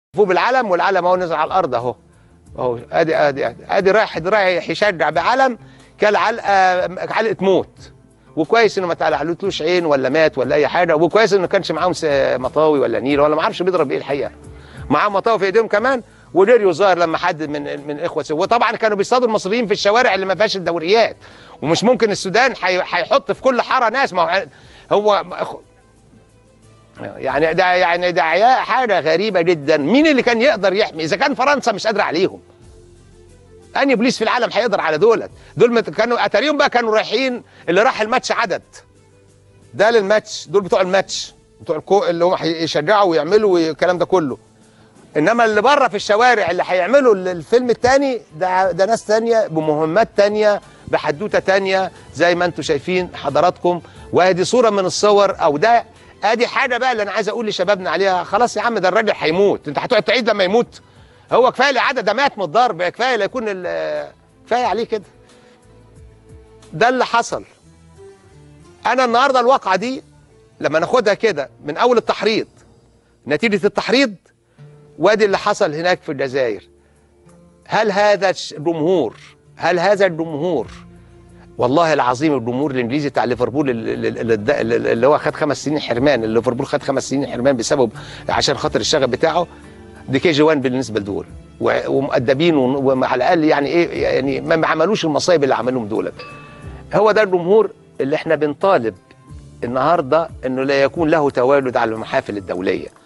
فوق بالعلم والعلم اهو نزل على الارض اهو اهو ادي ادي ادي, أدي رايح رايح يشجع بعلم كان علقه علقه موت وكويس انه ما تعلقلوش عين ولا مات ولا اي حاجه وكويس انه ما كانش معاهم س- مطاوي ولا نيل ولا ما اعرفش بيضرب ايه الحقيقه معاهم مطاوي في ايديهم كمان وديريو ظاهر لما حد من من اخوه سو- وطبعا كانوا بيصطادوا المصريين في الشوارع اللي ما فيهاش الدوريات ومش ممكن السودان حي- هيحط في كل حاره ناس ما هو هو يعني ده يعني ده عياء حاجه غريبه جدا مين اللي كان يقدر يحمي اذا كان فرنسا مش قادره عليهم انهي بوليس في العالم هيقدر على دولت دول مت- كانوا اتاريهم بقى كانوا رايحين اللي راح الماتش عدد ده للماتش دول بتوع الماتش بتوع الكو اللي هم هيشجعوا ويعملوا والكلام ده كله انما اللي بره في الشوارع اللي هيعملوا ال- الفيلم التاني ده ده ناس تانية بمهمات تانية بحدوته تانية زي ما انتم شايفين حضراتكم وادي صوره من الصور او ده ادي حاجه بقى اللي انا عايز اقول لشبابنا عليها خلاص يا عم ده الراجل هيموت انت هتقعد تعيد لما يموت هو كفايه العدد ده مات من الضرب كفايه لا يكون ال- كفايه عليه كده ده اللي حصل انا النهارده الواقعه دي لما ناخدها كده من اول التحريض نتيجه التحريض وادي اللي حصل هناك في الجزائر هل هذا الش- الجمهور هل هذا الجمهور والله العظيم الجمهور الانجليزي بتاع ليفربول اللي, اللي, اللي اللي هو خد خمس سنين حرمان اللي ليفربول خد خمس سنين حرمان بسبب عشان خاطر الشغف بتاعه دي كي جي 1 بالنسبه لدول و- ومؤدبين ون- وعلى الاقل يعني ايه يعني ما ما عملوش المصايب اللي عملوهم دول هو ده الجمهور اللي احنا بنطالب النهارده انه لا يكون له تواجد على المحافل الدوليه